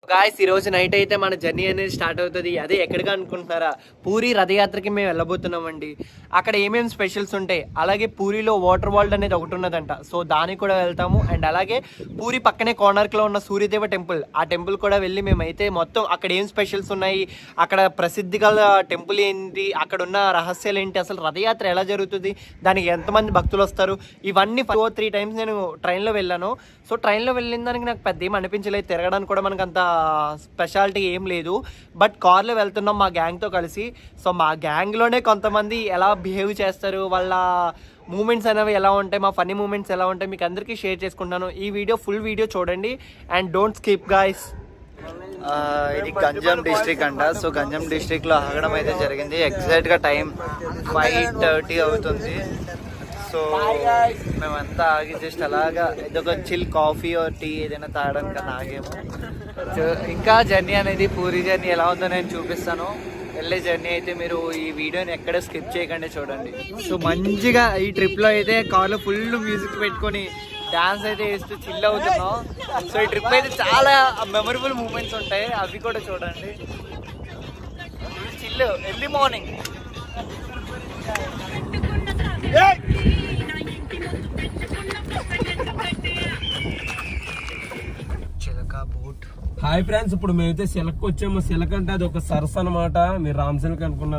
Guys ఈ రోజు night అయితే మన జర్నీ అనేది స్టార్ట్ అవుతుంది అదే ఎక్కడికి అనుకుంటున్నారా పూరి రథయాత్రకి మేము వెళ్ళబోతున్నామండి అక్కడ ఏమేమి స్పెషల్స్ ఉంటాయి అలాగే పూరిలో వాటర్ వరల్డ్ అనేది ఒకటి ఉన్నదంట సో దానికి కూడా వెళ్తాము అండ్ అలాగే పూరి పక్కనే కోనార్క్లో ఉన్న సూర్యదేవ టెంపుల్ ఆ టెంపుల్ కూడా వెళ్ళి మేమైతే మొత్తం అక్కడ ఏం స్పెషల్స్ ఉన్నాయి అక్కడ ప్రసిద్ధి గల టెంపుల్ ఏంటి అక్కడ ఉన్న రహస్యాలు ఏంటి అసలు రథయాత్ర ఎలా జరుగుతుంది దానికి ఎంతమంది భక్తులు వస్తారు ఇవన్నీ టూ త్రీ టైమ్స్ నేను ట్రైన్లో వెళ్ళాను సో ట్రైన్లో వెళ్ళిన దానికి నాకు పెద్ద ఏం అనిపించలేదు తిరగడానికి కూడా మనకు అంత స్పెషాలిటీ ఏం లేదు బట్ కార్లో వెళ్తున్నాం మా గ్యాంగ్తో కలిసి సో మా గ్యాంగ్లోనే కొంతమంది ఎలా బిహేవ్ చేస్తారు వాళ్ళ మూమెంట్స్ అనేవి ఎలా ఉంటాయి మా ఫన్నీ మూమెంట్స్ ఎలా ఉంటాయి మీకు అందరికీ షేర్ చేసుకుంటాను ఈ వీడియో ఫుల్ వీడియో చూడండి అండ్ డోంట్ స్కిప్ గాయస్ ఇది గంజాం డిస్ట్రిక్ట్ అంట సో గంజాం డిస్ట్రిక్ట్ లో ఆగడం అయితే జరిగింది ఎగ్జాక్ట్ గా టైం ఫైవ్ థర్టీ అవుతుంది సో మేమంతా ఆగి జస్ట్ అలాగా ఏదొక చిల్ కాఫీ టీ ఏదైనా తాగడానికి అలా ఆగేము సో ఇంకా జర్నీ అనేది పూరి జర్నీ ఎలా ఉందో నేను చూపిస్తాను వెళ్ళే జర్నీ అయితే మీరు ఈ వీడియోని ఎక్కడ స్కిప్ చేయకండి చూడండి సో మంచిగా ఈ ట్రిప్ లో అయితే కార్లో ఫుల్ మ్యూజిక్ పెట్టుకొని డాన్స్ అయితే వేస్తూ చిల్ అవుతున్నాం సో ఈ ట్రిప్ అయితే చాలా మెమరబుల్ మూమెంట్స్ ఉంటాయి అవి కూడా చూడండి chill early morning Chilika boat hi friends ఇప్పుడు మేమైతే సిలక్ వచ్చాము సిలక్ అంటే అది ఒక సరస్ అనమాట మీరు రామ్ సిలక్ అనుకున్నారు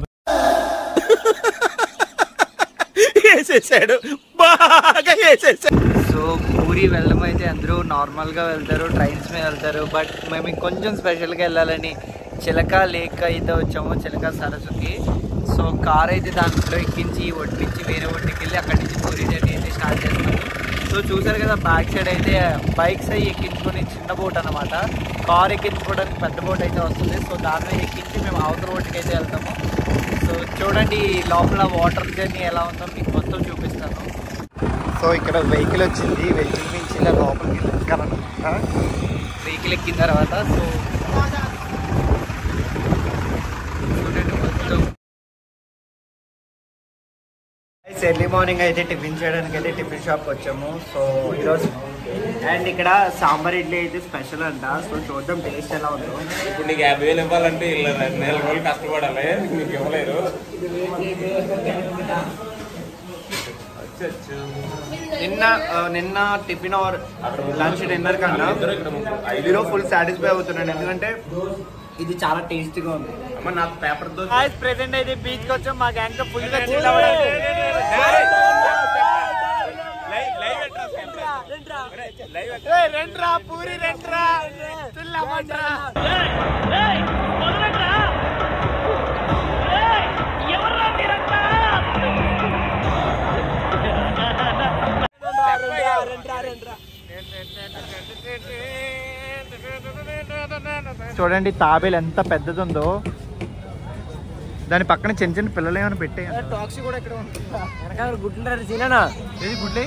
వేసేసాడు బాగా వేసేసాడు సో పూరి వెళ్ళడం అయితే అందరూ నార్మల్గా వెళ్తారు ట్రైన్స్ మీద వెళ్తారు బట్ మేము కొంచెం స్పెషల్గా వెళ్ళాలని చిలక లేక్ అయితే వచ్చాము చిలక సరస్సుకి సో కార్ అయితే దాంట్లో ఎక్కించి ఒడ్డించి వేరే ఒడ్డుకి వెళ్ళి అక్కడి నుంచి పూరి జర్నీ అయితే స్టార్ట్ చేస్తాము సో చూసారు కదా బ్యాక్ సైడ్ అయితే బైక్స్ అవి ఎక్కించుకొని చిన్న బోట్ అనమాట కార్ ఎక్కించుకోవడానికి పెద్ద బోట్ అయితే వస్తుంది సో దాని మీద ఎక్కించి మేము అవతల ఒడ్డుకి అయితే వెళ్తాము సో చూడండి లోపల వాటర్ జర్నీ ఎలా ఉందో మీకు మొత్తం చూపిస్తాను సో ఇక్కడ వెహికల్ వచ్చింది వెహికల్ నుంచి ఇలా లోపలికి ఎక్కాలన్నమాట వెహికల్ ఎక్కిన తర్వాత సో చూడండి మొత్తం ఎర్లీ మార్నింగ్ అయితే టిఫిన్ చేయడానికి అయితే టిఫిన్ షాప్ వచ్చాము సో ఈరోజు అండ్ ఇక్కడ సాంబార్ ఇడ్లీ అయితే స్పెషల్ అంట సో చూద్దాం టేస్ట్ ఎలా ఉందో ఇప్పుడు నీకు యాభై వేలు ఇవ్వాలంటే ఇలా నెల రోజులు కష్టపడాలి నీకు ఇవ్వలేరు నిన్న ఆ, నిన్న టిఫిన్ ఆర్ లంచ్ డిన్నర్ కన్నా ఈరో ఫుల్ సాటిస్ఫై అవుతున్నాను ఎందుకంటే ఇది చాలా టేస్టీగా ఉంది అమ్మ నాకు పేపర్ తో ప్రెసెంట్ అయితే బీచ్ కి వచ్చాం మా గ్యాంగ్ తో ఫుల్ గా రెంట్రా పూరి రెంట్రా చూడండి తాబేలు ఎంత పెద్దది ఉందో దాని పక్కన చిన్న చిన్న పిల్లలు ఏమైనా పెట్టాయి టాక్సీ కూడా ఇక్కడ గుడ్లు సీనా ఏది గుడ్లే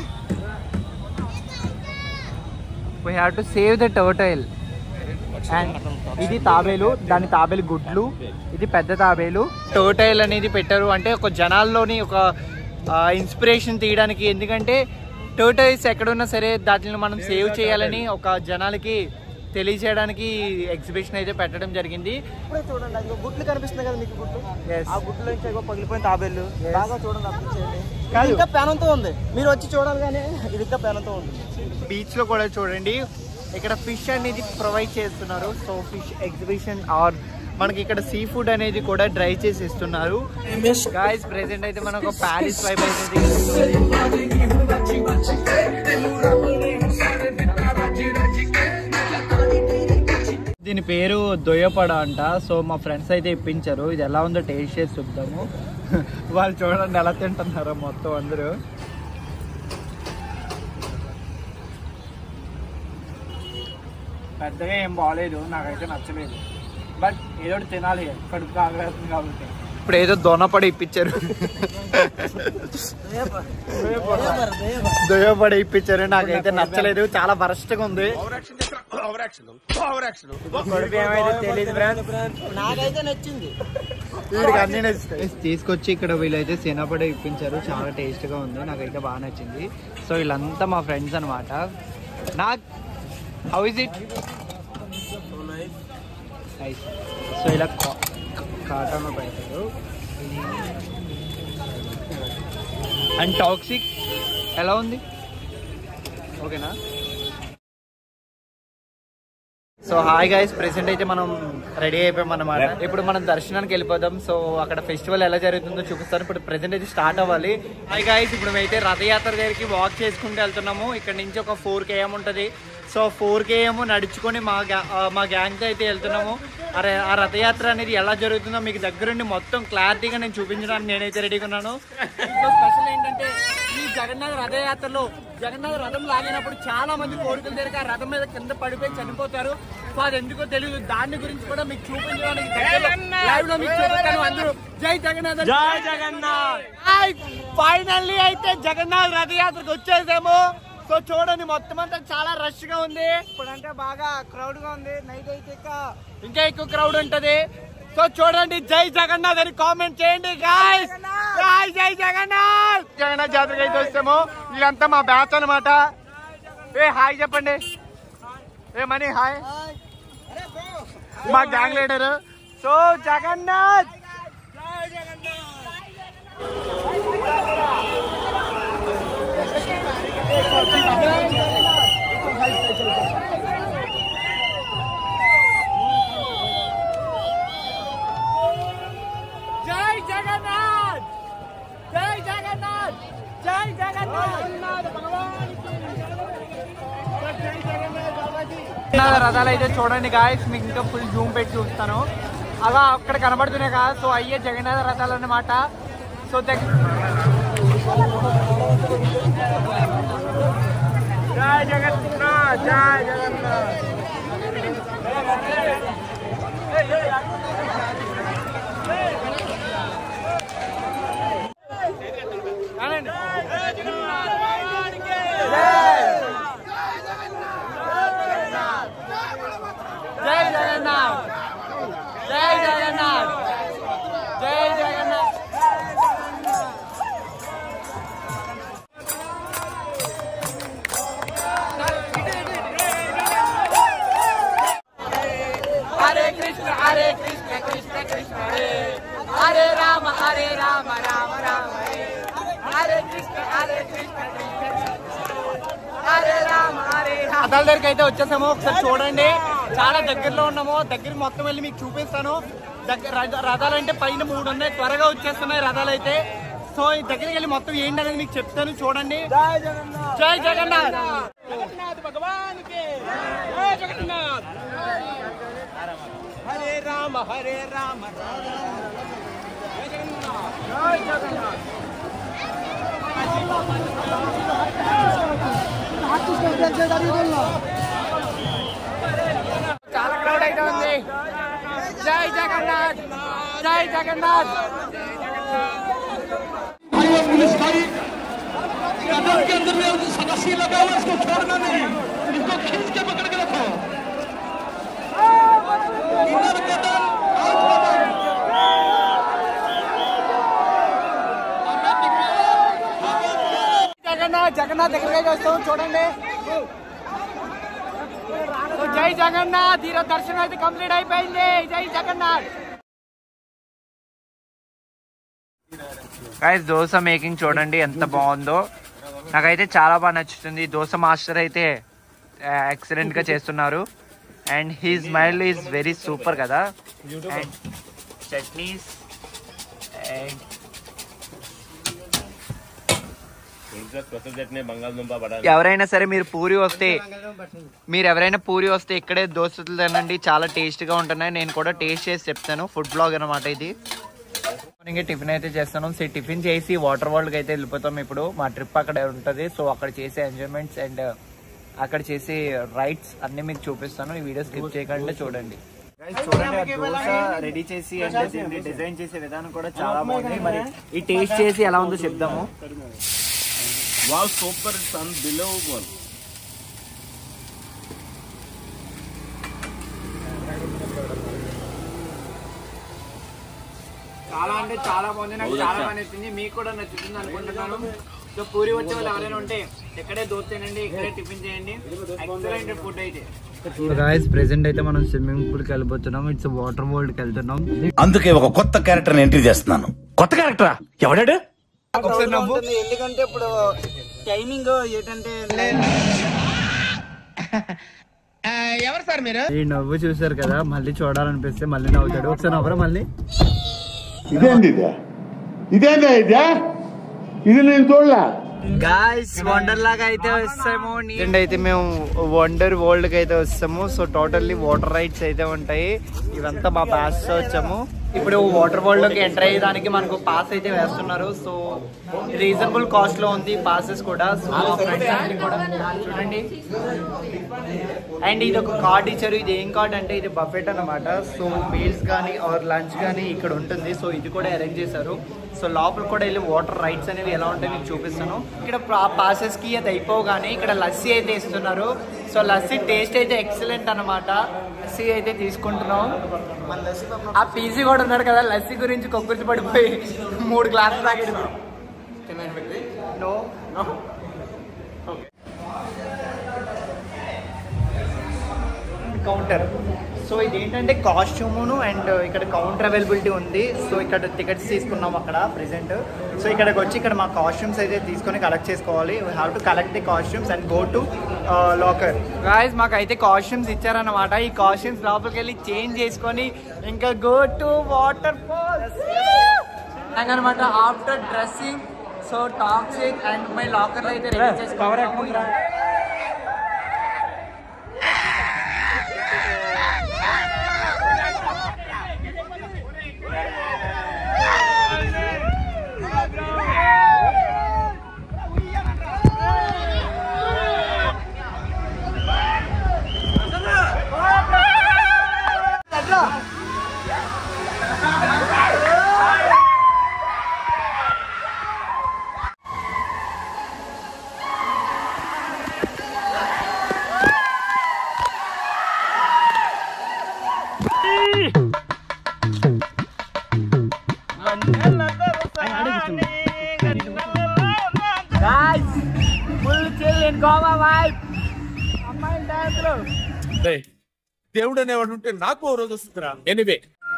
we have to save the turtle and ఇది తాబేలు దాని తాబేలు గుడ్లు ఇది పెద్ద తాబేలు టర్టైల్ అనేది పెట్టారు అంటే ఒక జనాల్లోని ఒక ఇన్స్పిరేషన్ తీయడానికి ఎందుకంటే టర్టైల్స్ ఎక్కడున్నా సరే వాటిని మనం సేవ్ చేయాలని ఒక జనాలకి తెలియజేయడానికి ఎగ్జిబిషన్ అయితే పెట్టడం జరిగింది ఇప్పుడే చూడండి అది గుడ్లు కనిపిస్తున్నాయి కదా మీకు గుడ్లు Yes. ఆ గుడ్లు నుంచి ఏగో పగిలిపోయిన తాబేళ్ళు బాగా చూడండి అప్డేట్ చేయండి కాదు. ఇది ఇంకా పేనంతో ఉంది మీరు వచ్చి చూడాలి కానీ ఇది ఇంకా పేనంతో ఉంది బీచ్ లో కూడా చూడండి ఇక్కడ ఫిష్ అనేది ప్రొవైడ్ చేస్తున్నారు సో ఫిష్ ఎగ్జిబిషన్ ఆర్ మనకి ఇక్కడ సీ ఫుడ్ అనేది కూడా డ్రై చేసి ఇస్తున్నారు గాయస్ ప్రెసెంట్ అయితే మనకు ఒక ప్యారిస్ వైబ్ అయితే దీని పేరు దొయ్యపడ అంట సో మా ఫ్రెండ్స్ అయితే ఇప్పించారు ఇది ఎలా ఉందో టేస్ట్ చేసి చూద్దాము వాళ్ళు చూడండి ఎలా తింటున్నారో మొత్తం అందరూ పెద్దగా ఏం బాగాలేదు నాకైతే నచ్చలేదు బట్ ఏదో ఒకటి తినాలి కడుపు ఆగలేస్తుంది కాబట్టి ఇప్పుడు ఏదో దొనపడి ఇప్పించారు దొయ్యపడి ఇప్పించారు నాకైతే నచ్చలేదు చాలా వరస్ట్గా ఉంది కడుపు ఏమైతే తెలియదు ఫ్రెండ్స్ నాకైతే నచ్చింది వీడికి అన్ని నచ్చుతాయి తీసుకొచ్చి ఇక్కడ వీళ్ళైతే సినపడి ఇప్పించారు చాలా టేస్ట్ గా ఉంది నాకైతే బాగా నచ్చింది సో వీళ్ళంతా మా ఫ్రెండ్స్ అన్నమాట నాకు how is it ice so ఇలా కా- కాటన్ పెడతారు అండ్ టాక్సిక్ ఎలా ఉంది ఓకేనా సో హాయ్ గైస్ ప్రెసెంట్ అయితే మనం రెడీ అయిపోయాం అనమాట ఇప్పుడు మనం దర్శనానికి వెళ్ళిపోదాం సో అక్కడ ఫెస్టివల్ ఎలా జరుగుతుందో చూపిస్తాను ఇప్పుడు ప్రెసెంట్ అయితే స్టార్ట్ అవ్వాలి హాయ్ గైస్ ఇప్పుడు మేమైతే రథయాత్ర దగ్గరికి వాక్ చేసుకుంటూ వెళ్తున్నాము ఇక్కడ నుంచి ఒక ఫోర్ కేఎం ఉంటుంది సో ఫోర్ కేఎం నడుచుకొని మా గ్యా ఆ, మా గ్యాంగ్తో అయితే వెళ్తున్నాము అరే ఆ రథయాత్ర అనేది ఎలా జరుగుతుందో మీకు దగ్గరుండి మొత్తం క్లారిటీగా నేను చూపించడానికి నేనైతే రెడీగా ఉన్నాను స్పెషల్ ఏంటంటే ఈ జగన్నాథ రథయాత్రలో జగన్నాథ రథం లాగినప్పుడు చాలా మంది కోరికలు తీరక ఆ రథం మీద కింద పడిపోయి చనిపోతారు సో అది ఎందుకో తెలియదు దాని గురించి కూడా మీకు చూపించడానికి లైవ్ లో మీకు చూపిస్తాను అందరూ జై జగన్నాథ్ జై జగన్నాథ్ ఫైనల్లీ అయితే జగన్నాథ్ రథయాత్రకు వచ్చేసాము సో చూడండి మొత్తం అంతా చాలా రష్ గా ఉంది ఇప్పుడంటే బాగా క్రౌడ్ గా ఉంది నైట్ అయితే ఇంకా ఇంకా ఎక్కువ క్రౌడ్ ఉంటది సో చూడండి జై జగన్నాథ్ అని కామెంట్ చేయండి గాయస్ జై జై జగన్నాథ్ జగన్నాథ్ జాతరకి అయితే వస్తాము వీళ్ళంతా మా బ్యాచ్ అనమాట ఏ హాయ్ చెప్పండి ఏ మనీ హాయ్ మా గ్యాంగ్ లీడర్ సో జగన్నాథ్ జై జగన్నాథ్ జై జగన్నాథ్ జై జగన్నాథ్ రథాలు అయితే చూడండి గాయస్ మీకు ఇంకా ఫుల్ జూమ్ పెట్టి చూస్తాను అలా అక్కడ కనబడుతున్నాయి కదా సో అయ్యే జగన్నాథ రథాలు అన్నమాట సో దగ్గర జై జగన్నాథ్ జై జగన్నాథ్ కానండి జై జగన్నాథ్ జై జగన్నాథ్ జై జగన్నాథ్ హరే కృష్ణ హరే కృష్ణ కృష్ణ కృష్ణ హరే హరే రామ హరే రామ రామ రామ హరే హరే కృష్ణ హరే కృష్ణ కృష్ణ కృష్ణ హరే రామ హరే రామ రథాల దగ్గరికి అయితే వచ్చేసాము ఒకసారి చూడండి చాలా దగ్గరలో ఉన్నాము దగ్గర మొత్తం వెళ్ళి మీకు చూపిస్తాను దగ్గర రథ- రథాలు అంటే పైన మూడు ఉన్నాయి త్వరగా వచ్చేస్తున్నాయి రథాలు అయితే సో ఈ దగ్గరికి వెళ్ళి మొత్తం ఏంటి అనేది మీకు చెప్తాను చూడండి జై జగన్నాథ్ జై జగన్నాథ్ హరే రామ హరే రామ చాలా క్రౌడ్ అయితే ఉంది జై జగన్నాథ్ జై జగన్నాథ్ पुलिस भाई कदम के अंदर में उसको रस्सी लगा हुआ है, इसको छोड़ना नहीं इसको खींच के पकड़ के रखो इधर कदम आउट कदम हमें दिखाओ జగన్నాథ్ జగన్నాథ్ దగ్గరికి అయితే వస్తాం చూడండి సో జై జగన్నాథ్ ఈరోజు దర్శనం అయితే కంప్లీట్ అయిపోయింది జై జగన్నాథ్ గైస్ దోశ మేకింగ్ చూడండి ఎంత బాగుందో నాకైతే చాలా బాగా నచ్చుతుంది దోశ మాస్టర్ అయితే ఎక్సలెంట్ గా చేస్తున్నారు and he smile is very super కదా and chutneys and special chutney బంగాళదుంప బఠానీ ఎవరైనా సరే మీరు పూరి వస్తే మీరు ఎవరైనా పూరి వస్తే ఇక్కడే దోశలు తినండి చాలా టేస్ట్ గా ఉంటున్నాయి నేను కూడా టేస్ట్ చేసి చెప్తాను ఫుడ్ బ్లాగ్ అనమాట ఇది మార్నింగ్ టిఫిన్ అయితే చేస్తాను సో టిఫిన్ చేసి వాటర్ వరల్డ్ కి అయితే వెళ్ళిపోతాం ఇప్పుడు మా ట్రిప్ అక్కడ ఉంటది సో అక్కడ చేసే ఎంజాయ్మెంట్స్ అండ్ అక్కడ చేసే రైడ్స్ అన్ని మీకు చూపిస్తాను ఈ వీడియో స్కిప్ చేయకుండా చూడండి చూడండి దోశ రెడీ చేసి అండ్ దీన్ని డిజైన్ చేసే విధానం కూడా చాలా బాగుంది మరి ఈ టేస్ట్ చేసి ఎలా ఉందో చెప్దాము వావ్ సూపర్ ఇట్స్ అన్బిలీవబుల్ చాలా అంటే చాలా బాగుంది నాకు చాలా బాగా నచ్చింది మీకు కూడా నచ్చుతుంది అనుకుంటున్నాను సో సో పూరి వచ్చే వాళ్ళు ఎవరైనా ఉంటే ఇక్కడే దోచేయండి ఇక్కడే టిఫిన్ చేయండి ఎక్సలెంట్ ఫుడ్ అయితే గాయస్ ప్రెసెంట్ అయితే మనం స్విమ్మింగ్ పూల్ కి వెళ్ళిపోతున్నాం ఇట్స్ వాటర్ వరల్డ్ కి వెళ్తున్నాం అందుకే ఒక కొత్త క్యారెక్టర్ ఎంట్రీ చేస్తున్నాను కొత్త క్యారెక్టరా ఎవడాడు ఉంటుంది. ఎందుకంటే ఇప్పుడు టైమింగ్ ఏంటంటే ఈ నవ్వు చూసారు కదా మళ్ళీ చూడాలనిపిస్తే మళ్ళీ నవ్వుతాడు ఒకసారి నవ్వరా మళ్ళీ ఇదేంది ఇదే ఇదేందా ఇదే ఇది నేను చూడలే గాయస్ వండర్ లాగా అయితే వస్తాము అండ్ అయితే మేము వండర్ వరల్డ్ కి అయితే వస్తాము సో టోటల్లీ వాటర్ రైడ్స్ అయితే ఉంటాయి ఇవంతా మా పాస్ వచ్చాము ఇప్పుడు వాటర్ వరల్డ్ లోకి ఎంటర్ అయ్యేదానికి మనకు పాస్ అయితే వేస్తున్నారు సో రీజనబుల్ కాస్ట్ లో ఉంది పాసెస్ కూడా సో మా ఫ్రెండ్స్ అందరికీ కూడా చూడండి అండ్ ఇది ఒక కార్డ్ ఇచ్చారు ఇది ఏం కార్డ్ అంటే ఇది బఫెట్ అన్నమాట సో మీల్స్ కానీ ఆర్ లంచ్ కానీ ఇక్కడ ఉంటుంది సో ఇది కూడా అరేంజ్ చేశారు సో లోపల కూడా వెళ్ళి వాటర్ రైడ్స్ అనేవి ఎలా ఉంటాయి మీకు చూపిస్తాను ఇక్కడ పాసెస్ కి అది అయిపోగానే ఇక్కడ లస్సీ అయితే ఇస్తున్నారు సో లస్సీ టేస్ట్ అయితే ఎక్సలెంట్ అన్నమాట లస్సీ అయితే తీసుకుంటున్నాం ఆ పీజీ కూడా ఉన్నాడు కదా లస్సీ గురించి కొక్కుర్చి పడిపోయి మూడు గ్లాసులు తాగాడు నో నో కౌంటర్ సో ఇది ఏంటంటే కాస్ట్యూమును అండ్ ఇక్కడ కౌంటర్ అవైలబిలిటీ ఉంది సో ఇక్కడ టికెట్స్ తీసుకున్నాం అక్కడ ప్రెసెంట్ సో ఇక్కడికి వచ్చి ఇక్కడ మా కాస్ట్యూమ్స్ అయితే తీసుకొని కలెక్ట్ చేసుకోవాలి we have to collect the costumes and go to locker guys మాకు అయితే కాస్ట్యూమ్స్ ఇచ్చారన్నమాట ఈ కాస్ట్యూమ్స్ లోపలికి వెళ్ళి చేంజ్ చేసుకొని ఇంకా గో టు వాటర్ ఫాల్స్ అనమాట after dressing so toxic and my locker అయితే రెడీ చేసుకోవాలి Guys, full chill in Goa vibe. అమ్మాయిల డాన్స్ లో దేవుడు అనేవాడు ఉంటే నాకు ఓ రోజు వస్తుందిరా ఎనివే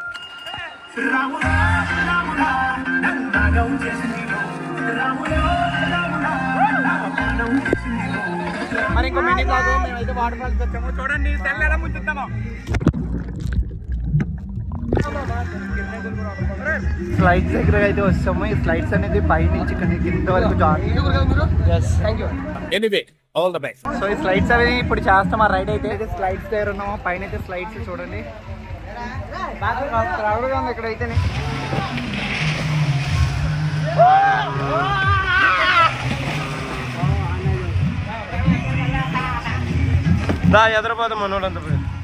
మరి ఇంకో మినీ బ్లాగ్ మేమైతే వాటర్ ఫాల్స్ వచ్చాము చూడండి తెల్ల ఎలా ముంచుతామో స్లైడ్స్ దగ్గర అయితే వస్తాము ఈ స్లైడ్స్ అనేది పై నుంచి కింద కింద వరకు thank you anyway all the best so ఈ స్లైడ్స్ అనేది ఇప్పుడు చేస్తాం ఆ రైడ్ అయితే అయితే స్లైడ్స్ దగ్గర ఉన్నాము పైన అయితే స్లైడ్స్ చూడండి క్రౌడ్గా ఉంది ఇక్కడైతే దా ఎదరపోతే మనోళ్ళంతా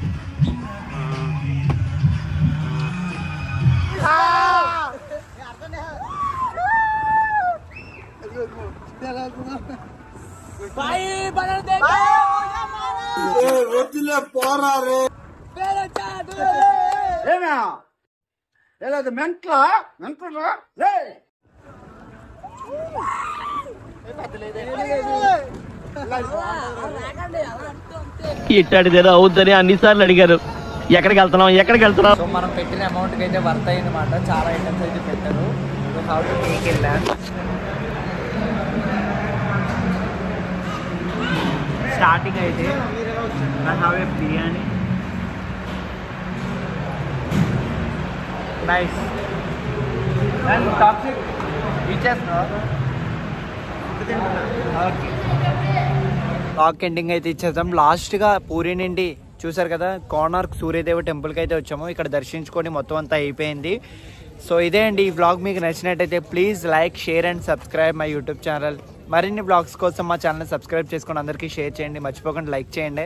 ఇట్టాడిదేదో అవుద్దని అన్నిసార్లు అడిగారు ఎక్కడికి వెళ్తున్నాం ఎక్కడికి వెళ్తున్నాం సో మనం పెట్టిన అమౌంట్ కి అయితే వర్త్ అయిందన్నమాట చాలా ఐటమ్స్ అయితే పెట్టారు how to take in land starting అయితే I have a biryani nice and toxic ఇచ్చేస్తున్నా ఓకే లాక్ ఎండింగ్ అయితే ఇచ్చేద్దాం లాస్ట్ గా పూరి నుండి చూసారు కదా కోనార్క్ సూర్యదేవ టెంపుల్ కి అయితే వచ్చాము ఇక్కడ దర్శించుకొని మొత్తం అంతా అయిపోయింది సో ఇదే అండి ఈ వ్లాగ్ మీకు నచ్చినట్టయితే please like share and subscribe my YouTube channel మరిన్ని బ్లాగ్స్ కోసం మా ఛానల్ సబ్స్క్రైబ్ చేసుకొని అందరికీ షేర్ చేయండి మర్చిపోకుండా లైక్ చేయండి